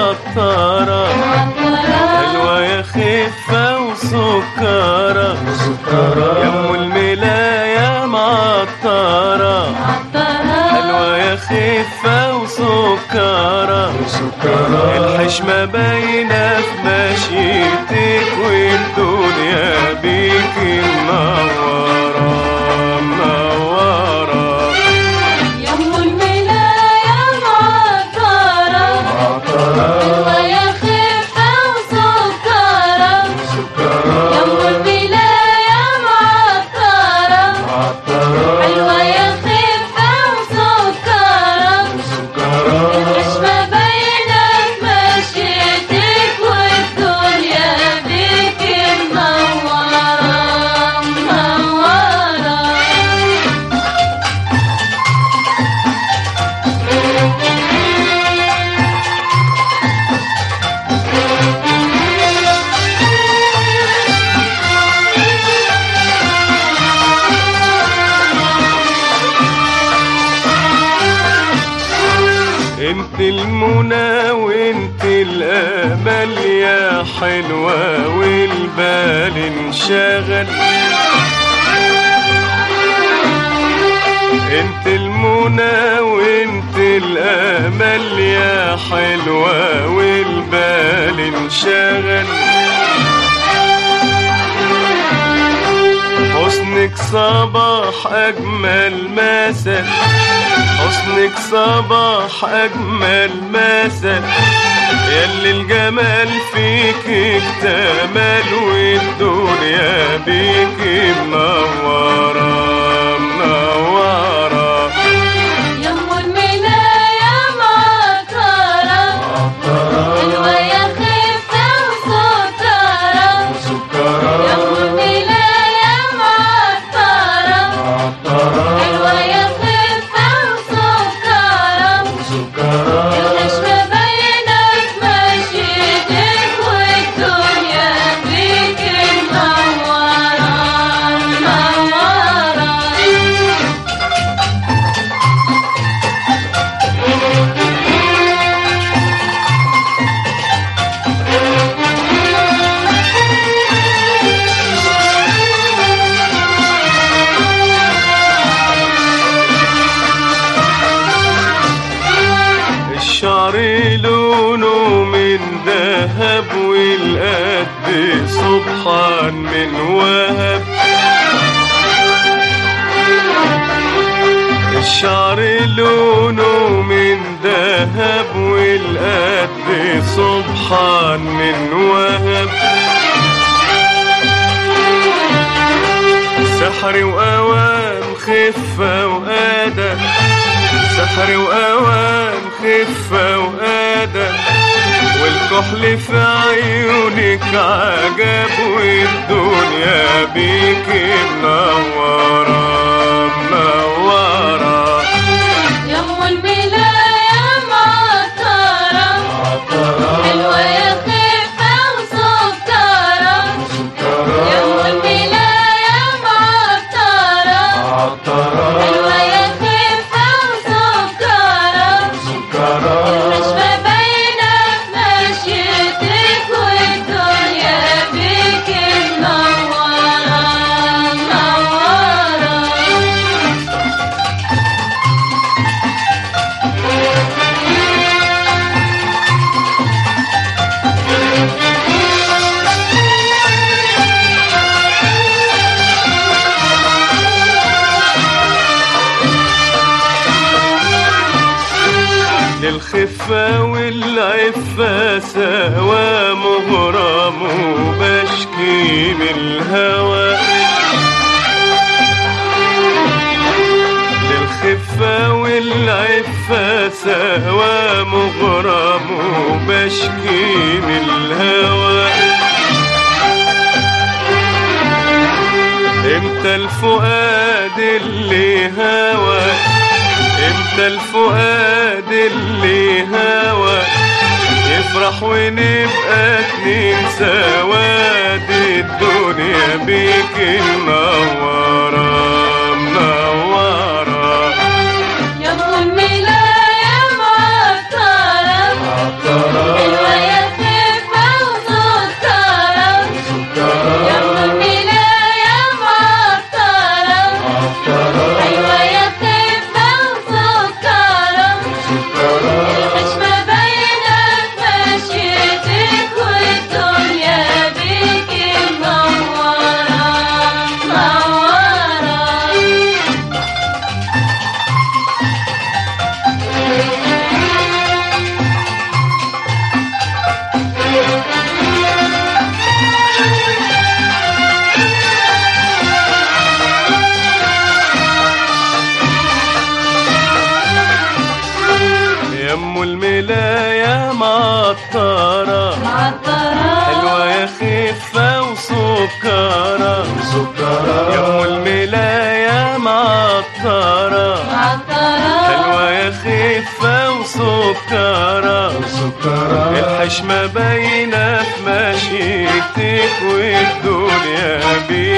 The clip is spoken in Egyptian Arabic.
معطرة حلوة يا خفة وسكرة يا ام الملاية معطرة حلوة يا خفة وسكرة الحشمة باينة في مشيتك والدنيا بيك منورة منورة يا ام الملاية معطرة حلوة يا خفة وسكرة يا ام الملاية معطرة حلوة يا خفة وسكرة الحشمة باينة في مشيتك والدنيا بيك منورة منورة انت المنى وانت الامل يا حلوة والبال انشغل انت المنى وانت الامل يا حلوة والبال انشغل حسنك صباح اجمل مثل حسنك صباح أجمل مثل يلي الجمال فيك اكتمل والدنيا بيك منورة منورة يا ام الملاية معطرة حلوة يا خفة وسكرة يا ام الملاية معطرة حلوة يا خفة وسكرة الحشمة باينة في مشيتك والدنيا بيك منورة منورة الشعر لونه من ذهب والقد سبحان من وهب الشعر لونه من ذهب والقد سبحان من وهب سحر وأوان خفة وأدب سحر وأوان خفة وأدب والكحل في عيونك عجب والدنيا بيك منورة منورة يا ام الملاية معطرة حلوة يا خفة وسكرة يا ام الملاية معطرة حلوة يا خفة وسكرة الحشمة باينة في مشيتك والدنيا بيك منورة منورة للخفة والعفة سوا مغرم وبشكي من الهوى للخفة والعفة سوا مغرم وبشكي من الهوى امتى الفؤاد اللي هوى امتى الفؤاد اللي هوى يفرح ونبقى اتنين سواد الدنيا بيك منورة منورة يا ام الملاية معطرة حلوة معطرة معطرة حلوة يا خفة وسكرة سكرة يا ام الملاية معطرة معطرة حلوة يا خفة وسكرة سكرة الحشمة باينة في مشيتك والدنيا بيك